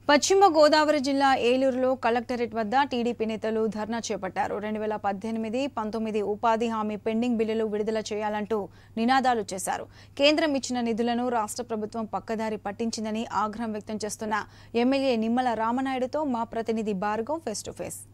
పశ్చిమ గోదావరి జిల్లా ఏలూరులో కలెక్టరేట్ వద్ద టీడీపీ నేతలు ధర్నా చేపట్టారు రెండు వేల పద్దెనిమిది పంతొమ్మిది ఉపాధి హామీ పెండింగ్ బిల్లులు విడుదల చేయాలంటూ నినాదాలు చేశారు కేంద్రం ఇచ్చిన నిధులను రాష్ట్ర ప్రభుత్వం పక్కదారి పట్టించిందని ఆగ్రహం వ్యక్తం చేస్తున్న ఎమ్మెల్యే నిమ్మల రామనాయుడుతో మా ప్రతినిధి భార్గవ్ ఫేస్ టు ఫేస్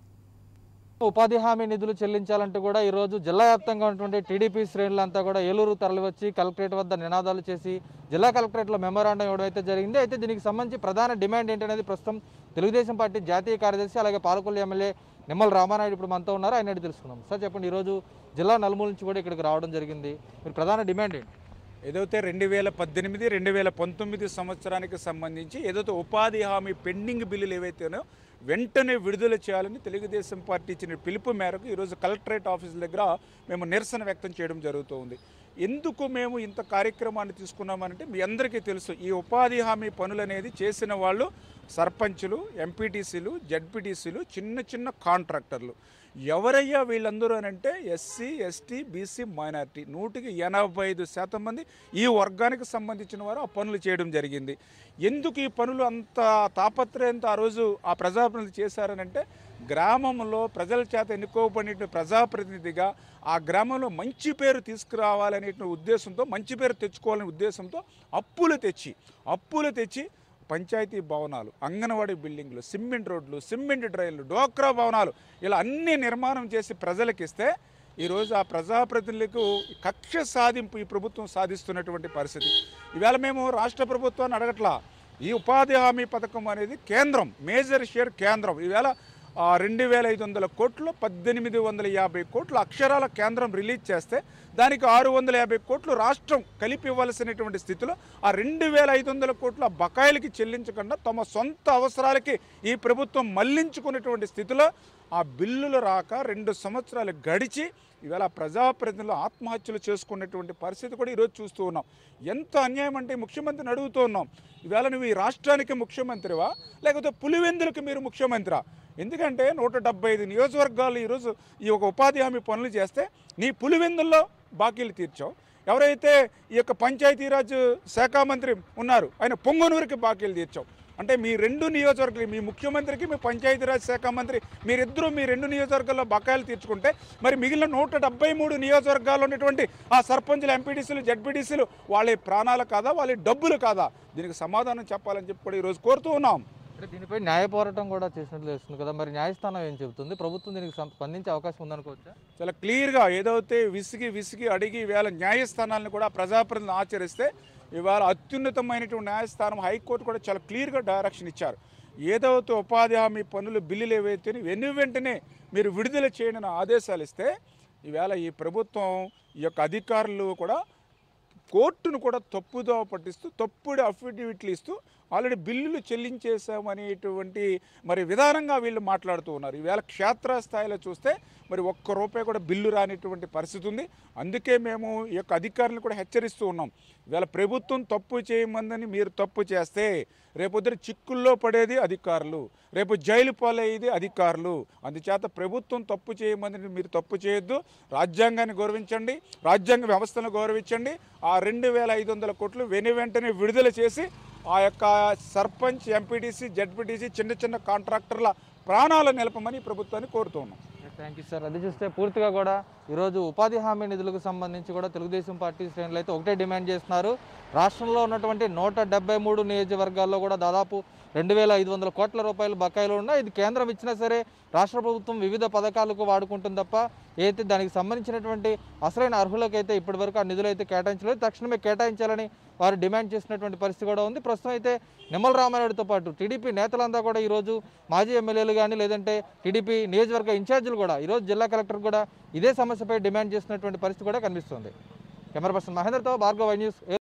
ఉపాధి హామీ నిధులు చెల్లించాలంటూ కూడా ఈరోజు జిల్లా వ్యాప్తంగా ఉన్నటువంటి టీడీపీ శ్రేణులంతా కూడా ఏలూరు తరలివచ్చి కలెక్టరేట్ వద్ద నినాదాలు చేసి జిల్లా కలెక్టరేట్లో మెమోరాండం ఇవ్వడం అయితే జరిగింది అయితే దీనికి సంబంధించి ప్రధాన డిమాండ్ ఏంటనేది ప్రస్తుతం తెలుగుదేశం పార్టీ జాతీయ కార్యదర్శి అలాగే పాలకొల్లు ఎమ్మెల్యే నిమ్మల రామానాయుడు ఇప్పుడు మనతో ఉన్నారు ఆయన అడిగి తెలుసుకుందాం సార్ చెప్పండి ఈరోజు జిల్లా నలుమూల నుంచి కూడా ఇక్కడికి రావడం జరిగింది మీరు ప్రధాన డిమాండ్ ఏంటి ఏదైతే రెండు వేల పద్దెనిమిది రెండు వేల పంతొమ్మిది సంవత్సరానికి సంబంధించి ఏదైతే ఉపాధి హామీ పెండింగ్ బిల్లులు ఏవైతేనో వెంటనే విడుదల చేయాలని తెలుగుదేశం పార్టీ ఇచ్చిన పిలుపు మేరకు ఈరోజు కలెక్టరేట్ ఆఫీస్ దగ్గర మేము నిరసన వ్యక్తం చేయడం జరుగుతుంది ఎందుకు మేము ఇంత కార్యక్రమాన్ని తీసుకున్నామనంటే మీ అందరికీ తెలుసు ఈ ఉపాధి హామీ పనులు అనేది చేసిన వాళ్ళు సర్పంచులు ఎంపీటీసీలు జడ్పీటీసీలు చిన్న చిన్న కాంట్రాక్టర్లు ఎవరయ్యా వీళ్ళందరూ అని అంటే ఎస్సీ ఎస్టీ బీసీ మైనారిటీ నూటికి ఎనభై ఐదు శాతం మంది ఈ వర్గానికి సంబంధించిన వారు ఆ పనులు చేయడం జరిగింది ఎందుకు ఈ పనులు అంత తాపత్రయంతో ఆ రోజు ఆ ప్రజాప్రతినిధులు చేశారనంటే గ్రామంలో ప్రజల చేత ఎన్నుకోబడిన ప్రజాప్రతినిధిగా ఆ గ్రామంలో మంచి పేరు తీసుకురావాలనే ఉద్దేశంతో మంచి పేరు తెచ్చుకోవాలనే ఉద్దేశంతో అప్పులు తెచ్చి అప్పులు తెచ్చి పంచాయతీ భవనాలు అంగన్వాడీ బిల్డింగ్లు సిమెంట్ రోడ్లు సిమెంట్ డ్రైన్లు డోక్రా భవనాలు ఇలా అన్ని నిర్మాణం చేసి ప్రజలకు ఇస్తే ఈరోజు ఆ ప్రజాప్రతినిధులకు కక్ష సాధింపు ఈ ప్రభుత్వం సాధిస్తున్నటువంటి పరిస్థితి ఈవేళ మేము రాష్ట్ర ప్రభుత్వాన్ని అడగట్లా ఈ ఉపాధి హామీ పథకం అనేది కేంద్రం మేజర్ షేర్ కేంద్రం ఈవేళ ఆ రెండు వేల ఐదు వందల కోట్లు పద్దెనిమిది వందల యాభై కోట్లు అక్షరాల కేంద్రం రిలీజ్ చేస్తే దానికి ఆరు వందల యాభై కోట్లు రాష్ట్రం కలిపి ఇవ్వాల్సినటువంటి స్థితిలో ఆ రెండు వేల ఐదు వందల కోట్ల బకాయిలకి చెల్లించకుండా తమ సొంత అవసరాలకి ఈ ప్రభుత్వం మళ్లించుకునేటువంటి స్థితిలో ఆ బిల్లులు రాక రెండు సంవత్సరాలు గడిచి ఇవాళ ప్రజాప్రతినిధులు ఆత్మహత్యలు చేసుకునేటువంటి పరిస్థితి కూడా ఈరోజు చూస్తూ ఉన్నాం ఎంత అన్యాయం అంటే ఈ ముఖ్యమంత్రిని అడుగుతూ ఉన్నాం ఇవాళ నువ్వు ఈ రాష్ట్రానికి ముఖ్యమంత్రివా లేకపోతే పులివెందులకు మీరు ముఖ్యమంత్రిరా ఎందుకంటే నూట డెబ్బై ఐదు నియోజకవర్గాలు ఈరోజు ఈ యొక్క ఉపాధి హామీ పనులు చేస్తే నీ పులివెందుల్లో బాకీలు తీర్చావు ఎవరైతే ఈ యొక్క పంచాయతీరాజ్ శాఖ మంత్రి ఉన్నారు ఆయన పొంగనూరుకి బాకీలు తీర్చావు అంటే మీ రెండు నియోజకవర్గాలు మీ ముఖ్యమంత్రికి మీ పంచాయతీరాజ్ శాఖ మంత్రి మీరిద్దరూ మీ రెండు నియోజకవర్గాల్లో బకాయిలు తీర్చుకుంటే మరి మిగిలిన నూట డెబ్బై మూడు నియోజకవర్గాల్లో ఉన్నటువంటి ఆ సర్పంచులు ఎంపీటీసీలు జడ్పీటీసీలు వాళ్ళ ప్రాణాలు కాదా వాళ్ళ డబ్బులు కాదా దీనికి సమాధానం చెప్పాలని చెప్పి కూడా ఈరోజు కోరుతూ ఉన్నాం అంటే దీనిపై న్యాయ పోరాటం కూడా చేసినట్లు తెలుస్తుంది కదా మరి న్యాయస్థానం ఏం చెబుతుంది ప్రభుత్వం దీనికి సం- స్పందించే అవకాశం ఉందనుకోవచ్చా చాలా క్లియర్గా ఏదైతే విసిగి విసిగి అడిగి ఇవాళ న్యాయస్థానాలను కూడా ప్రజాప్రతినిధులు ఆచరిస్తే ఇవాళ అత్యున్నతమైనటువంటి న్యాయస్థానం హైకోర్టు కూడా చాలా క్లియర్గా డైరెక్షన్ ఇచ్చారు ఏదైతే ఉపాధి హామీ పనులు బిల్లులు ఏవైతే వెను వెంటనే మీరు విడుదల చేయని ఆదేశాలు ఇస్తే ఈవేళ ఈ ప్రభుత్వం ఈ యొక్క అధికారులు కూడా కోర్టును కూడా తప్పుదోవ పట్టిస్తూ తప్పుడు అఫిడవిట్లు ఇస్తూ ఆల్రెడీ బిల్లులు చెల్లించేశామనేటువంటి మరి విధానంగా వీళ్ళు మాట్లాడుతూ ఉన్నారు ఈవేళ క్షేత్రస్థాయిలో చూస్తే మరి ఒక్క రూపాయి కూడా బిల్లు రానిటువంటి పరిస్థితి ఉంది అందుకే మేము ఈ యొక్క అధికారులను కూడా హెచ్చరిస్తూ ఉన్నాం ఇవాళ ప్రభుత్వం తప్పు చేయమందని మీరు తప్పు చేస్తే రేపొద్దున చిక్కుల్లో పడేది అధికారులు రేపు జైలు పాలయ్యేది అధికారులు అందుచేత ప్రభుత్వం తప్పు చేయమని మీరు తప్పు చేయొద్దు రాజ్యాంగాన్ని గౌరవించండి రాజ్యాంగ వ్యవస్థను గౌరవించండి ఆ రెండు వేల ఐదు వందల కోట్లు వెను వెంటనే విడుదల చేసి ఆ యొక్క సర్పంచ్ ఎంపీటీసీ జడ్పీటీసీ చిన్న చిన్న కాంట్రాక్టర్ల ప్రాణాలు నిలపమని ప్రభుత్వాన్ని కోరుతూ ఉన్నాం థ్యాంక్ యూ సార్ అది చూస్తే పూర్తిగా కూడా ఈరోజు ఉపాధి హామీ నిధులకు సంబంధించి కూడా తెలుగుదేశం పార్టీ శ్రేణులు అయితే ఒకటే డిమాండ్ చేస్తున్నారు రాష్ట్రంలో ఉన్నటువంటి నూట డెబ్బై మూడు నియోజకవర్గాల్లో కూడా దాదాపు రెండు వేల ఐదు వందల కోట్ల రూపాయలు బకాయిలు ఉన్నాయి ఇది కేంద్రం ఇచ్చినా సరే రాష్ట్ర ప్రభుత్వం వివిధ పథకాలకు వాడుకుంటుంది తప్ప అయితే దానికి సంబంధించినటువంటి అసలైన అర్హులకైతే ఇప్పటివరకు ఆ నిధులు అయితే కేటాయించలేదు తక్షణమే కేటాయించాలని వారు డిమాండ్ చేసినటువంటి పరిస్థితి కూడా ఉంది ప్రస్తుతం అయితే నిమ్మల రామారెడ్డితో పాటు టీడీపీ నేతలంతా కూడా ఈరోజు మాజీ ఎమ్మెల్యేలు కానీ లేదంటే టీడీపీ నియోజకవర్గ ఇన్ఛార్జీలు కూడా ఈరోజు జిల్లా కలెక్టర్ కూడా ఇదే సమస్యపై డిమాండ్ చేసినటువంటి పరిస్థితి కూడా కనిపిస్తుంది కెమెరా పర్సన్ మహేందర్తో భార్గవ న్యూస్